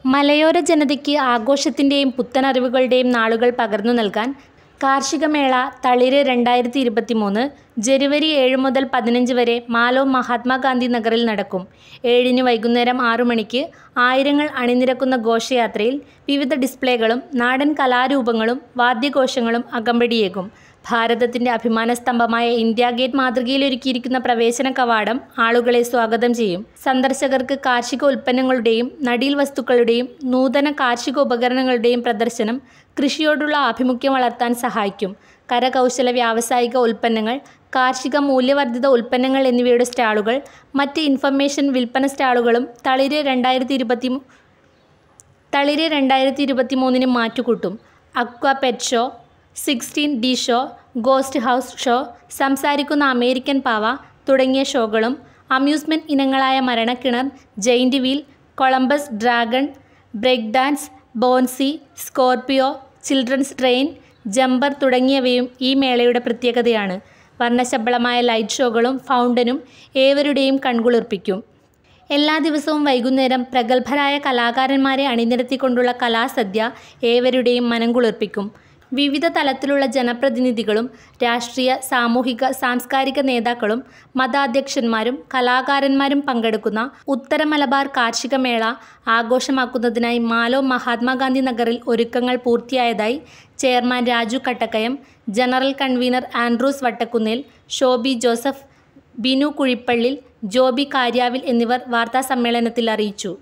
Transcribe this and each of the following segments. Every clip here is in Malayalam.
മലയോര ജനതയ്ക്ക് ആഘോഷത്തിൻ്റെയും പുത്തനറിവുകളുടെയും നാളുകൾ പകർന്നു നൽകാൻ കാർഷികമേള തളിര് രണ്ടായിരത്തി ഇരുപത്തിമൂന്ന് ജനുവരി ഏഴ് മുതൽ പതിനഞ്ച് വരെ മാലോ മഹാത്മാഗാന്ധി നഗറിൽ നടക്കും ഏഴിന് വൈകുന്നേരം ആറു മണിക്ക് ആയിരങ്ങൾ അണിനിരക്കുന്ന ഘോഷയാത്രയിൽ വിവിധ ഡിസ്പ്ലേകളും നാടൻ കലാരൂപങ്ങളും വാദ്യഘോഷങ്ങളും അകമ്പടിയേകും ഭാരതത്തിൻ്റെ അഭിമാനസ്തംഭമായ ഇന്ത്യ ഗേറ്റ് മാതൃകയിലൊരുക്കിയിരിക്കുന്ന പ്രവേശന കവാടം ആളുകളെ സ്വാഗതം ചെയ്യും സന്ദർശകർക്ക് കാർഷിക ഉൽപ്പന്നങ്ങളുടെയും നടീൽ വസ്തുക്കളുടെയും നൂതന കാർഷിക ഉപകരണങ്ങളുടെയും പ്രദർശനം കൃഷിയോടുള്ള ആഭിമുഖ്യം വളർത്താൻ സഹായിക്കും കരകൗശല വ്യാവസായിക ഉൽപ്പന്നങ്ങൾ കാർഷിക മൂല്യവർദ്ധിത ഉൽപ്പന്നങ്ങൾ എന്നിവയുടെ സ്റ്റാളുകൾ മറ്റ് ഇൻഫർമേഷൻ വിൽപ്പന സ്റ്റാളുകളും തളിര് രണ്ടായിരത്തി ഇരുപത്തി തളിര് രണ്ടായിരത്തി ഇരുപത്തി മൂന്നിന് മാറ്റുകൂട്ടും aqua pet show sixteen D show ghost house show American അമേരിക്കൻ പാവ തുടങ്ങിയ ഷോകളും അമ്യൂസ്മെൻറ്റ് ഇനങ്ങളായ മരണക്കിണർ giant wheel Columbus dragon break dance ബോൺസി സ്കോർപിയോ ചിൽഡ്രൻസ് ട്രെയിൻ ജമ്പർ തുടങ്ങിയവയും ഈ മേളയുടെ പ്രത്യേകതയാണ് വർണ്ണശബളമായ ലൈറ്റ് ഷോകളും ഫൗണ്ടനും ഏവരുടെയും കൺകുളിർപ്പിക്കും എല്ലാ ദിവസവും വൈകുന്നേരം പ്രഗത്ഭരായ കലാകാരന്മാരെ അണിനിരത്തിക്കൊണ്ടുള്ള കലാസദ്യ ഏവരുടെയും മനം കുളിർപ്പിക്കും വിവിധ തലത്തിലുള്ള ജനപ്രതിനിധികളും രാഷ്ട്രീയ സാമൂഹിക സാംസ്കാരിക നേതാക്കളും മതാധ്യക്ഷന്മാരും കലാകാരന്മാരും പങ്കെടുക്കുന്ന ഉത്തര മലബാർ കാർഷിക മേള ആഘോഷമാക്കുന്നതിനായി മാലോ മഹാത്മാഗാന്ധി നഗറിൽ ഒരുക്കങ്ങൾ പൂർത്തിയായതായി chairman Raju Kattakkayam general convener Andrews Vattakkunnel Shobi Joseph Binu Kuzhippallil Jobi Karyavil എന്നിവർ വാർത്താസമ്മേളനത്തിൽ അറിയിച്ചു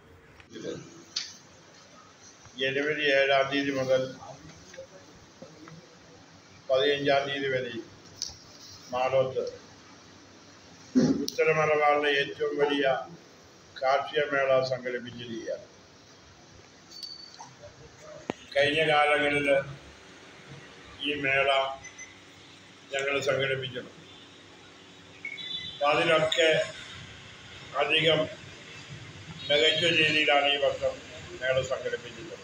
ജനുവരി ഏഴാം തീയതി മുതൽ പതിനഞ്ചാം തീയതി വരെ മാളോത്ത് ഉത്തര മലബാറിലെ ഏറ്റവും വലിയ കാർഷിക മേള സംഘടിപ്പിച്ചിരിക്കുകയാണ് കഴിഞ്ഞ കാലങ്ങളിൽ ഈ മേള ഞങ്ങൾ സംഘടിപ്പിച്ചിട്ടുണ്ട് അപ്പം അതിലൊക്കെ അധികം മികച്ച രീതിയിലാണ് ഈ വർഷം മേള സംഘടിപ്പിച്ചിട്ടുള്ളത്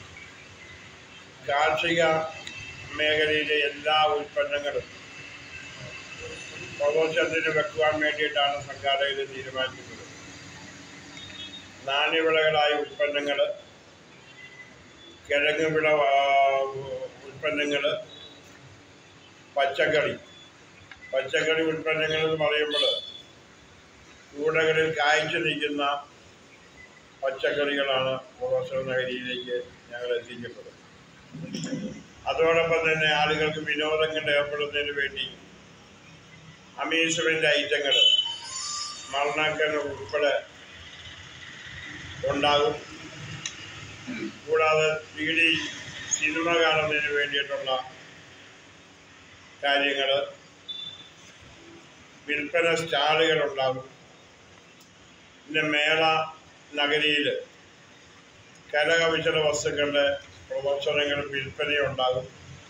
കാർഷിക മേഖലയിലെ എല്ലാ ഉൽപ്പന്നങ്ങളും പ്രദർശനത്തിന് വെക്കുവാൻ വേണ്ടിയിട്ടാണ് സംഘാടകർ തീരുമാനിക്കുന്നത് നാണ്യവിളകളായ ഉൽപ്പന്നങ്ങൾ കിഴങ്ങ് വിള ഉൽപ്പന്നങ്ങൾ പച്ചക്കറി പച്ചക്കറി ഉൽപ്പന്നങ്ങൾ എന്ന് പറയുമ്പോൾ കൂടകളിൽ കായ്ച്ചു നിൽക്കുന്ന പച്ചക്കറികളാണ് പ്രദർശന നഗരിയിലേക്ക് ഞങ്ങൾ എത്തിക്കുന്നത് അതോടൊപ്പം തന്നെ ആളുകൾക്ക് വിനോദങ്ങളിൽ ഏർപ്പെടുന്നതിന് വേണ്ടി അമ്യൂസ്മെൻ്റ് ഐറ്റങ്ങൾ മരണക്കൽ ഉൾപ്പെടെ ഉണ്ടാകും കൂടാതെ ത്രീ ഡി സിനിമ കാണുന്നതിന് വേണ്ടിയിട്ടുള്ള കാര്യങ്ങൾ വിൽപ്പന സ്റ്റാളുകൾ ഉണ്ടാകും പിന്നെ മേള നഗരിയിൽ കരകൗശല വസ്തുക്കളുടെ പ്രദർശനങ്ങളും വിൽപ്പനയും ഉണ്ടാകും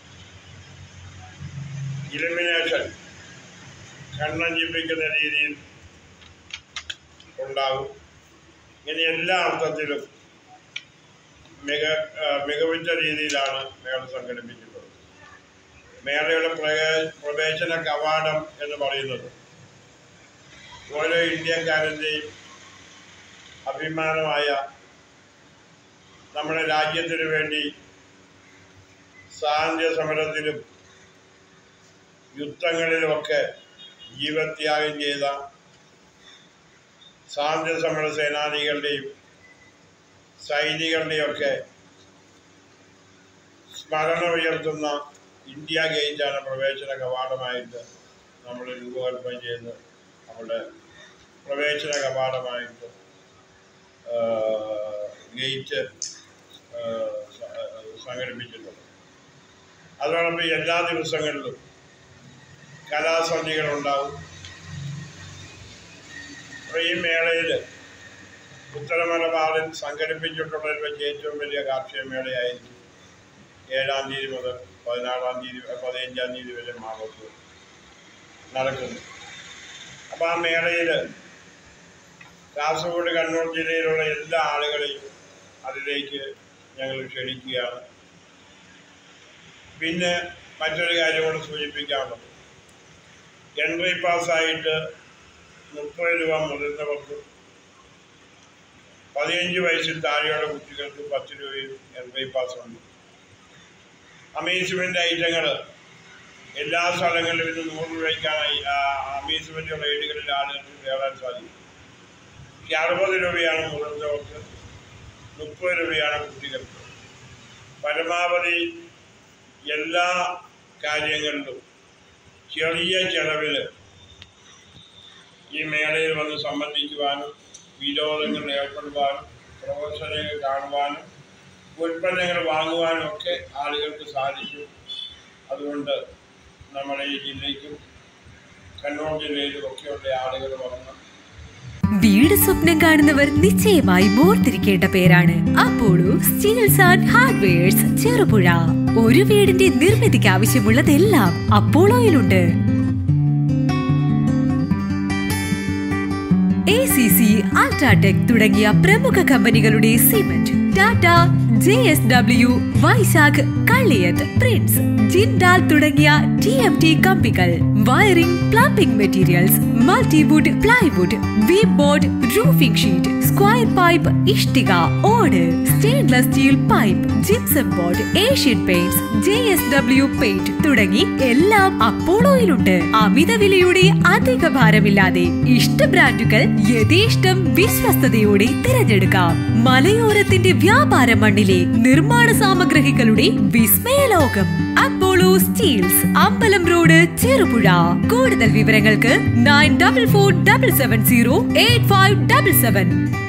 ഇലുമിനേഷൻ കണ്ണഞ്ചിപ്പിക്കുന്ന രീതിയിൽ ഉണ്ടാകും ഇങ്ങനെ എല്ലാ അർത്ഥത്തിലും മിക ആ, മികവുറ്റ രീതിയിലാണ് മേള സംഘടിപ്പിച്ചിട്ടുള്ളത് മേളയുടെ പ്രവേ- പ്രവേശന കവാടം എന്ന് പറയുന്നത് ഓരോ ഇന്ത്യക്കാരൻ്റെയും അഭിമാനമായ നമ്മുടെ രാജ്യത്തിന് വേണ്ടി സ്വാതന്ത്ര്യ സമരത്തിലും യുദ്ധങ്ങളിലുമൊക്കെ ജീവത്യാഗം ചെയ്ത സ്വാതന്ത്ര്യ സമര സേനാനികളുടെയും സൈനികരുടെയൊക്കെ സ്മരണ ഉയർത്തുന്ന ഇന്ത്യ ഗേറ്റാണ് പ്രവേശന കവാടമായിട്ട് നമ്മൾ രൂപകൽപ്പന ചെയ്ത് നമ്മുടെ പ്രവേശന കവാടമായിട്ട് ആ, ഗേറ്റ് ആ, സ- സംഘടിപ്പിച്ചിട്ടുണ്ട് അതോടൊപ്പം എല്ലാ ദിവസങ്ങളിലും കലാസന്ധികളുണ്ടാവും അപ്പോൾ ഈ മേളയിൽ ഉത്തര മലബാറിൽ സംഘടിപ്പിച്ചിട്ടുള്ളതിൽ വെച്ച് ഏറ്റവും വലിയ കാർഷിക മേളയായിരിക്കും ഏഴാം തീയതി മുതൽ പതിനാറാം തീയതി പതിനഞ്ചാം തീയതി വരെ മാവത്ത് നടക്കുന്നു അപ്പോൾ ആ മേളയിൽ കാസർഗോഡ് കണ്ണൂർ ജില്ലയിലുള്ള എല്ലാ ആളുകളെയും അതിലേക്ക് ഞങ്ങൾ ക്ഷണിക്കുകയാണ് പിന്നെ മറ്റൊരു കാര്യം കൂടെ സൂചിപ്പിക്കാനുള്ളത് എൻട്രി പാസ്സായിട്ട് മുപ്പത് രൂപ മുതിർന്നവർക്കും പതിനഞ്ച് വയസ്സിൽ താഴെയുള്ള കുട്ടികൾക്ക് പത്ത് രൂപയും എൻട്രി പാസ്സുണ്ട് അമ്യൂസ്മെൻ്റ് ഐറ്റങ്ങൾ എല്ലാ സ്ഥലങ്ങളിലും ഇന്ന് നൂറ് രൂപയ്ക്കാണ് അമ്യൂസ്മെൻ്റ് റൈഡുകളിൽ ആളുകൾക്ക് കയറാൻ സാധിക്കും ഈ അറുപത് രൂപയാണ് മുതിർന്നവർക്ക് മുപ്പത് രൂപയാണ് കുട്ടികൾക്ക് പരമാവധി എല്ലാ കാര്യങ്ങളിലും ചെറിയ ചെലവിൽ ഈ മേളയിൽ വന്ന് സംബന്ധിക്കുവാനും വിനോദങ്ങളിൽ ഏർപ്പെടുവാനും പ്രദർശനങ്ങൾ കാണുവാനും ഉൽപ്പന്നങ്ങൾ വാങ്ങുവാനും ഒക്കെ ആളുകൾക്ക് സാധിച്ചു അതുകൊണ്ട് നമ്മുടെ ഈ ജില്ലയ്ക്കും കണ്ണൂർ ജില്ലയിലും ഒക്കെയുള്ള ആളുകൾ വന്ന് വീട് സ്വപ്നം കാണുന്നവർ നിശ്ചയമായി ഓർത്തിരിക്കേണ്ട പേരാണ് Apollo Steels and Hardwares Cherupuzha ഒരു വീടിന്റെ നിർമ്മിതിക്ക് ആവശ്യമുള്ളതെല്ലാം അപ്പോളോയിലുണ്ട് എ സി സി അൾട്രാടെക് തുടങ്ങിയ പ്രമുഖ കമ്പനികളുടെ cement Tata J S W Vaishakh Kalliyath Prince Jindal തുടങ്ങിയ ടി എം ടി കമ്പികൾ wiring plumbing materials multiwood plywood V board roofing sheet square pipe ഇഷ്ടിക ഓട് stainless steel pipe gypsum board Asian Paints J S W paint തുടങ്ങി എല്ലാം അപ്പോളോയിലുണ്ട് അമിത വിലയുടെ അധിക ഭാരമില്ലാതെ ഇഷ്ട ബ്രാൻഡുകൾ യഥേഷ്ടം വിശ്വസ്തയോടെ തിരഞ്ഞെടുക്കാം മലയോരത്തിന്റെ വ്യാപാര മണ്ണിലെ നിർമ്മാണ സാമഗ്രഹികളുടെ വിസ്മയലോകം Apollo Steels Ambalam road Cherupuzha കൂടുതൽ വിവരങ്ങൾക്ക് nine double four double seven zero eight five double seven